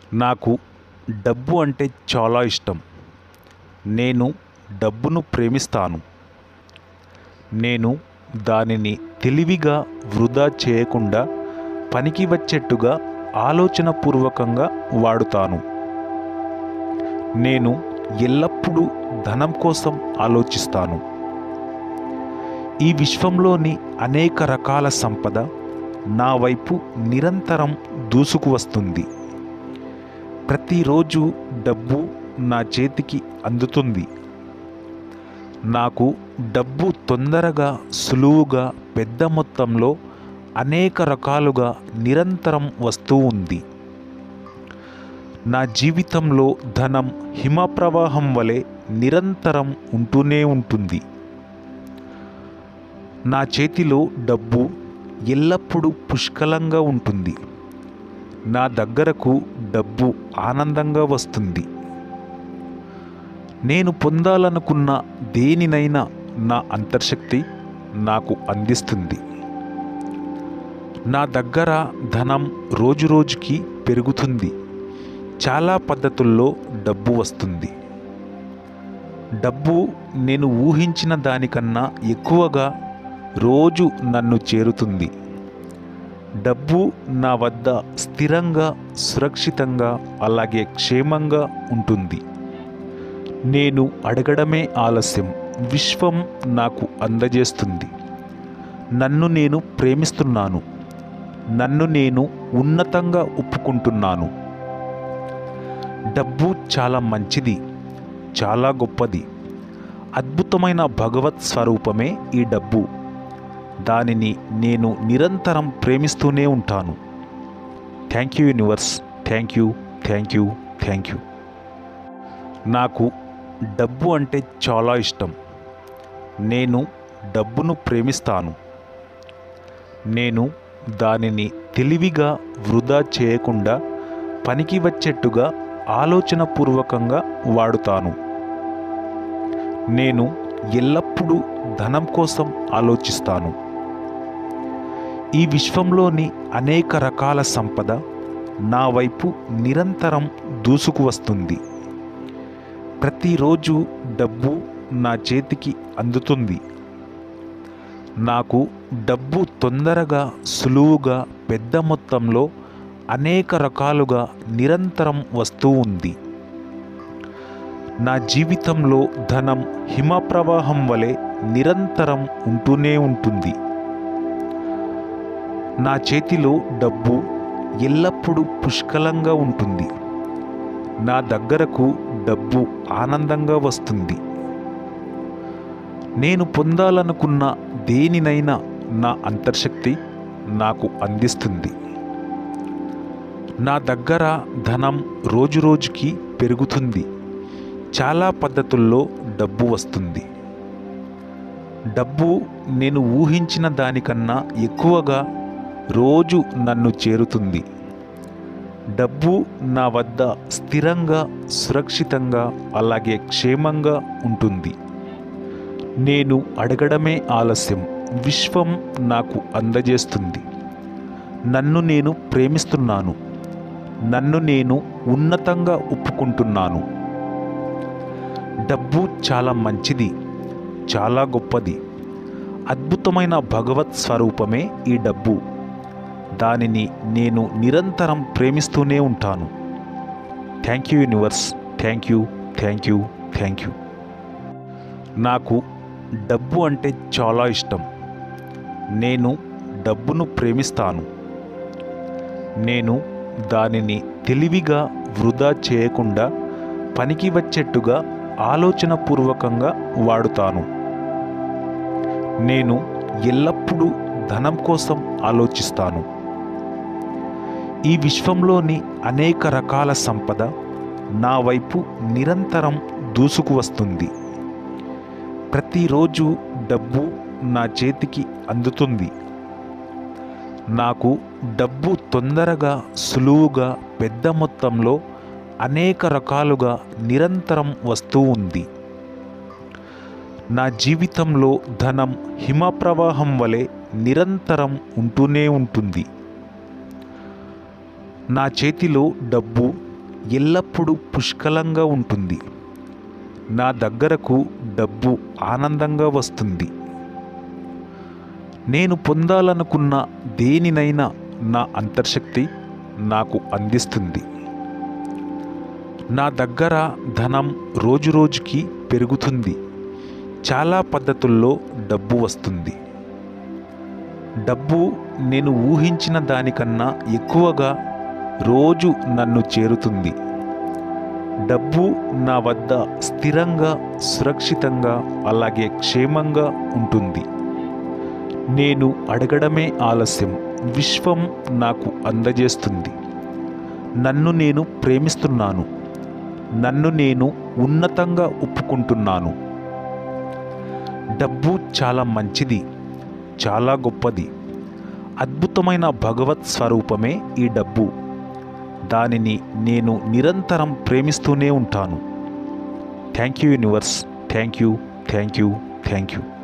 నాకు డబ్బు అంటే చాలా ఇష్టం నేను డబ్బును ప్రేమిస్తాను నేను దానిని తెలివిగా వృధా చేయకుండా పనికి వచ్చేట్టుగా ఆలోచనపూర్వకంగా వాడుతాను నేను ఎల్లప్పుడూ ధనం కోసం ఆలోచిస్తాను ఈ విశ్వంలోని అనేక రకాల సంపద నా వైపు నిరంతరం దూసుకు వస్తుంది ప్రతిరోజు డబ్బు నా చేతికి అందుతుంది నాకు డబ్బు తొందరగా సులువుగా పెద్ద మొత్తంలో అనేక రకాలుగా నిరంతరం వస్తూ ఉంది నా జీవితంలో ధనం హిమప్రవాహం వలె నిరంతరం ఉంటూనే ఉంటుంది నా చేతిలో డబ్బు ఎల్లప్పుడూ పుష్కలంగా ఉంటుంది నా దగ్గరకు డబ్బు ఆనందంగా వస్తుంది నేను పొందాలనుకున్న దేనినైనా నా అంతర్శక్తి నాకు అందిస్తుంది నా దగ్గర ధనం రోజురోజుకి పెరుగుతుంది చాలా పద్ధతుల్లో డబ్బు వస్తుంది డబ్బు నేను ఊహించిన దానికన్నా ఎక్కువగా రోజు నన్ను చేరుతుంది డబ్బు నా వద్ద స్థిరంగా సురక్షితంగా అలాగే క్షేమంగా ఉంటుంది నేను అడగడమే ఆలస్యం విశ్వం నాకు అందజేస్తుంది నన్ను నేను ప్రేమిస్తున్నాను నన్ను నేను ఉన్నతంగా ఒప్పుకుంటున్నాను డబ్బు చాలా మంచిది చాలా గొప్పది అద్భుతమైన భగవత్ స్వరూపమే ఈ డబ్బు దానిని నేను నిరంతరం ప్రేమిస్తూనే ఉంటాను thank you universe thank you thank you thank you నాకు డబ్బు అంటే చాలా ఇష్టం నేను డబ్బును ప్రేమిస్తాను నేను దానిని తెలివిగా వృధా చేయకుండా పనికి వచ్చేట్టుగా ఆలోచనపూర్వకంగా వాడుతాను నేను ఎల్లప్పుడూ ధనం కోసం ఆలోచిస్తాను ఈ విశ్వంలోని అనేక రకాల సంపద నా వైపు నిరంతరం దూసుకు వస్తుంది ప్రతిరోజు డబ్బు నా చేతికి అందుతుంది నాకు డబ్బు తొందరగా సులువుగా పెద్ద మొత్తంలో అనేక రకాలుగా నిరంతరం వస్తూ ఉంది నా జీవితంలో ధనం హిమప్రవాహం వలె నిరంతరం ఉంటూనే ఉంటుంది నా చేతిలో డబ్బు ఎల్లప్పుడూ పుష్కలంగా ఉంటుంది నా దగ్గరకు డబ్బు ఆనందంగా వస్తుంది నేను పొందాలనుకున్న దేనినైనా నా అంతర్శక్తి నాకు అందిస్తుంది నా దగ్గర ధనం రోజురోజుకి పెరుగుతుంది చాలా పద్ధతుల్లో డబ్బు వస్తుంది డబ్బు నేను ఊహించిన దానికన్నా ఎక్కువగా రోజు నన్ను చేరుతుంది డబ్బు నా వద్ద స్థిరంగా సురక్షితంగా అలాగే క్షేమంగా ఉంటుంది నేను అడగడమే ఆలస్యం విశ్వం నాకు అందజేస్తుంది నన్ను నేను ప్రేమిస్తున్నాను నన్ను నేను ఉన్నతంగా ఒప్పుకుంటున్నాను డబ్బు చాలా మంచిది చాలా గొప్పది అద్భుతమైన భగవత్ స్వరూపమే ఈ డబ్బు దానిని నేను నిరంతరం ప్రేమిస్తూనే ఉంటాను thank you universe thank you thank you thank you నాకు డబ్బు అంటే చాలా ఇష్టం నేను డబ్బును ప్రేమిస్తాను నేను దానిని తెలివిగా వృధా చేయకుండా పనికి వచ్చేట్టుగా ఆలోచనపూర్వకంగా వాడుతాను నేను ఎల్లప్పుడూ ధనం కోసం ఆలోచిస్తాను ఈ విశ్వంలోని అనేక రకాల సంపద నా వైపు నిరంతరం దూసుకు వస్తుంది ప్రతిరోజు డబ్బు నా చేతికి అందుతుంది నాకు డబ్బు తొందరగా సులువుగా పెద్ద మొత్తంలో అనేక రకాలుగా నిరంతరం వస్తూ ఉంది నా జీవితంలో ధనం హిమప్రవాహం వలె నిరంతరం ఉంటూనే ఉంటుంది నా చేతిలో డబ్బు ఎల్లప్పుడూ పుష్కలంగా ఉంటుంది నా దగ్గరకు డబ్బు ఆనందంగా వస్తుంది నేను పొందాలనుకున్న దేనినైనా నా అంతర్శక్తి నాకు అందిస్తుంది నా దగ్గర ధనం రోజురోజుకి పెరుగుతుంది చాలా పద్ధతుల్లో డబ్బు వస్తుంది డబ్బు నేను ఊహించిన దానికన్నా ఎక్కువగా రోజు నన్ను చేరుతుంది డబ్బు నా వద్ద స్థిరంగా సురక్షితంగా అలాగే క్షేమంగా ఉంటుంది నేను అడగడమే ఆలస్యం విశ్వం నాకు అందజేస్తుంది నన్ను నేను ప్రేమిస్తున్నాను నన్ను నేను ఉన్నతంగా ఒప్పుకుంటున్నాను డబ్బు చాలా మంచిది చాలా గొప్పది అద్భుతమైన భగవత్ స్వరూపమే ఈ డబ్బు దానిని నేను నిరంతరం ప్రేమిస్తూనే ఉంటాను thank you universe thank you thank you thank you